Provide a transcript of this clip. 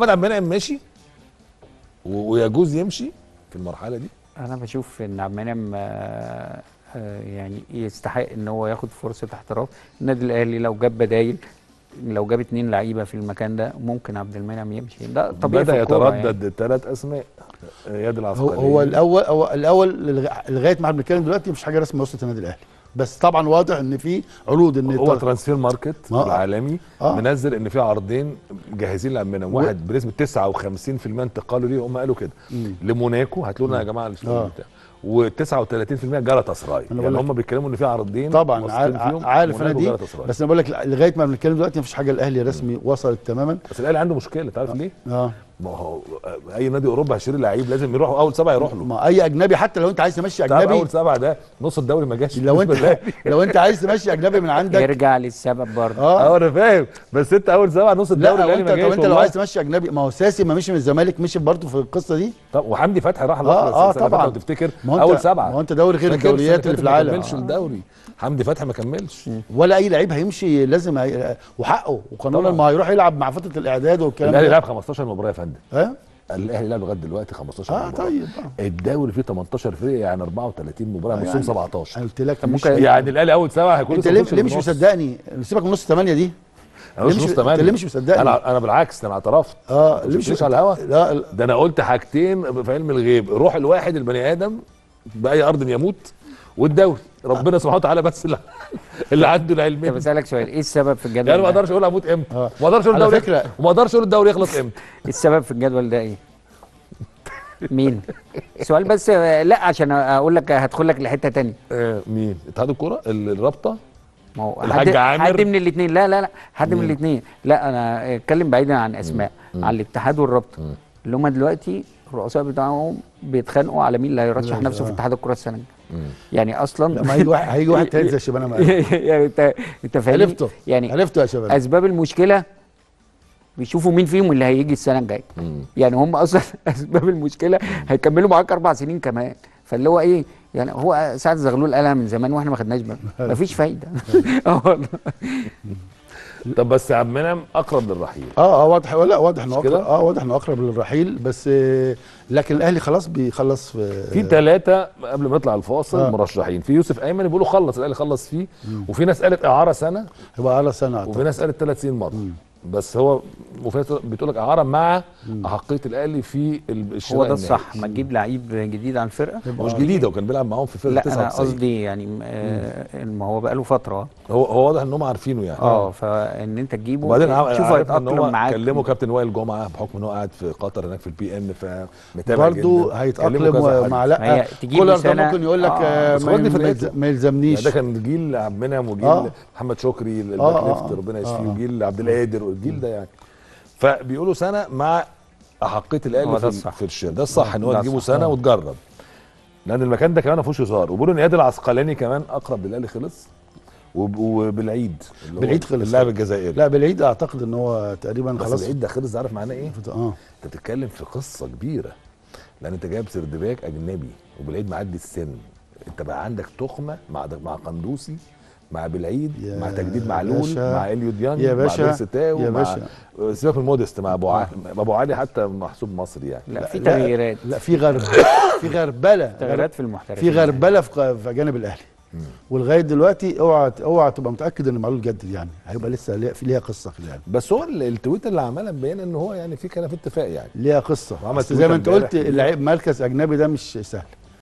محمد عبد المنعم ماشي و- ويجوز يمشي في المرحله دي انا بشوف ان عبد المنعم آه، آه، يعني يستحق ان هو ياخد فرصه احتراف النادي الاهلي لو جاب بدايل لو جاب اتنين لعيبه في المكان ده ممكن عبد المنعم يمشي ده طبيعي بدا في الكورة يتردد ثلاث اسماء اياد هو, العسقلاني هو الاول هو الاول للغ- لغايه ما احنا بنتكلم دلوقتي مفيش حاجه رسميه وصلت النادي الاهلي بس طبعا واضح ان في عروض ان هو الت- ترانسفير ماركت ما- العالمي آه. منزل ان في عرضين جاهزين لعبنا واحد بنسبه 59% انتقالوا ليه هم قالوا كده مم. لموناكو هاتوا لنا يا جماعه الفلوس آه. بتاع و39% جالاتا سراي أنا يعني بقول لك- هم بيتكلموا ان في عرضين طبعا واثقين عارف, فيهم، عارف انا موناكو دي وجالاتا سراي. بس انا بقول لك لغايه ما بنتكلم دلوقتي مفيش حاجه الاهلي رسمي وصلت تماما بس الاهلي عنده مشكله تعرف ليه؟ اه ما هو اي نادي اوروبا هيشتري لعيب لازم يروح اول سبعه يروح له ما اي اجنبي حتى لو انت عايز تمشي تعرف اجنبي اول سبعه ده نص الدوري ما جاش لو بالنسبة انت للأهلي. لو انت عايز تمشي اجنبي من عندك يرجع للسبب برضه اه اه انا فاهم بس انت اول سبعه نص لا الدوري الاهلي وانت ما طب جاش انت لو والله. عايز تمشي اجنبي ما هو ساسي ما مشي من الزمالك مشي برضه في القصه دي طب وحمدي فتحي راح اه الاخر اه السنة اللي فاتت طبعا لو تفتكر ما هو انت- اول سبعه ما هو انت دوري غير فاكر الدوريات السنة اللي في اللي فاتت العالم ما كملش الدوري حمدي فتحي ما كملش ولا اي لعيب هيمشي لازم هي... وحقه وقانونا طبعا. ما هيروح يلعب مع فتره الاعداد والكلام الاهلي ده لعب 15 مباراه يا فندم ها الاهلي لعب لغايه دلوقتي 15 اه مباراه طيب آه. الدوري فيه 18 فريق يعني 34 مباراه نصهم يعني 17 انا قلت لك طب مش ممكن- يعني الاهلي اول سبعه هيكون انت لسه ليه, ما وصلش ليه مش للنص. مصدقني سيبك من نص 8 دي انا مش ليه مش- نص تمانية. انت ليه مش مصدقني؟ انا انا بالعكس انا اعترفت اه ليه مش على الهوا لا لا. ده انا قلت حاجتين في علم الغيب روح الواحد البني ادم باي ارض يموت والدوري ربنا سبحانه وتعالى بس اللي, اللي عنده طب العلم اسالك سؤال ايه السبب في الجدول يعني ما ده؟ اقدرش اقول اموت امتى آه. وما اقدرش اقول على الدوري فكرة- وما اقدرش اقول الدوري يخلص امتى السبب في الجدول ده ايه؟ مين؟ سؤال بس آه، لا عشان اقول لك هدخل لك لحته تانية آه مين اتحاد الكوره الرابطه ما هو الحاج حد عامر؟ حد من الاثنين لا لا لا حد من مين؟ الاثنين لا انا اتكلم بعيدا عن اسماء عن الاتحاد والرابطه مم. اللي هم دلوقتي الرؤساء بتاعهم بيتخانقوا على مين اللي هيرشح لا، نفسه في آه. اتحاد الكره السنه الجايه مم. يعني اصلا لا ما هيجي واحد هيجي واحد تاني زي شبانه ما قال. يعني انت انت فاهم عرفته يعني عرفته يا شباب اسباب المشكله بيشوفوا مين فيهم اللي هيجي السنه الجايه مم. يعني هم اصلا اسباب المشكله هيكملوا معاك اربع سنين كمان فاللي هو ايه يعني هو سعد زغلول قالها من زمان واحنا ما خدناش بالنا مفيش فايده اه والله طب بس يا عم منعم اقرب للرحيل اه اه واضح لا واضح انه مش كده؟ اقرب اه واضح انه اقرب للرحيل بس آه، لكن الاهلي خلاص بيخلص في في ثلاثة قبل ما نطلع الفاصل آه. مرشحين في يوسف ايمن بيقولوا خلص الاهلي خلص فيه وفي ناس قالت اعاره سنه هيبقى على سنه وفي أعتقد. ناس قالت ثلاث سنين مره بس هو وفي ناس بتقول لك اعاره مع احقيه الاهلي في ال- الشراء هو ده النهائي. الصح ما تجيب لعيب جديد على الفرقه يبقى مش جديده وكان بيلعب معاهم في فرقه لا انا 99 قصدي يعني آه ما هو بقاله فتره هو هو واضح ان هم عارفينه يعني اه فان انت تجيبه وبعدين عم- شوفه عرفنا ان هيتاقلم هو معاك كلموا كابتن وائل جمعه بحكم ان هو قاعد في قطر هناك في البي ان فمتابع برضه جداً. كلموا كذا هيتاقلم حد. مع ما هي لا تجيبه كولر ده سنة- ممكن يقول لك آه. آه بس ما, خدني في ما, النادي. يلز- ما يلزمنيش ده كان جيل عبد المنعم وجيل آه. محمد شكري الباك آه، ليفت آه، ربنا آه، يشفيه آه. وجيل عبد القادر والجيل ده يعني فبيقولوا سنه مع احقيه هو الاهلي ده في, الصح. في الشير ده الصح ان هو ده تجيبه الصح. سنه وتجرب لان المكان ده كمان ما فيهوش هزار وبيقولوا ان اياد العسقلاني كمان اقرب للاهلي خلص وب- وبالعيد اللي هو بالعيد خلص. اللاعب الجزائري لا بالعيد اعتقد ان هو تقريبا بس خلاص العيد ده خلص ده عارف معناه ايه؟ اه انت بتتكلم في قصه كبيره لان انت جايب سردباك اجنبي وبالعيد معدي السن انت بقى عندك تخمه مع مع قندوسي مع بالعيد يا مع تجديد معلول باشا. مع اليو ديانج يا باشا. مع بيرستاو يا مع باشا. سيبك من موديست مع ابو علي ابو علي حتى محسوب مصري يعني لا في لا، تغييرات لا في غرب في غربله تغييرات في المحترفين في غربله في ق- في جانب الاهلي ولغايه دلوقتي اوعى اوعى تبقى متاكد ان معلول جدد يعني هيبقى لسه ليها- في ليها قصه في يعني بس هو ال- التويتر اللي عملها مبين ان هو يعني في كان في اتفاق يعني ليها قصه وعمل أصل زي ما انت تويتر قلت امبارح. اللعيب مركز اجنبي ده مش سهل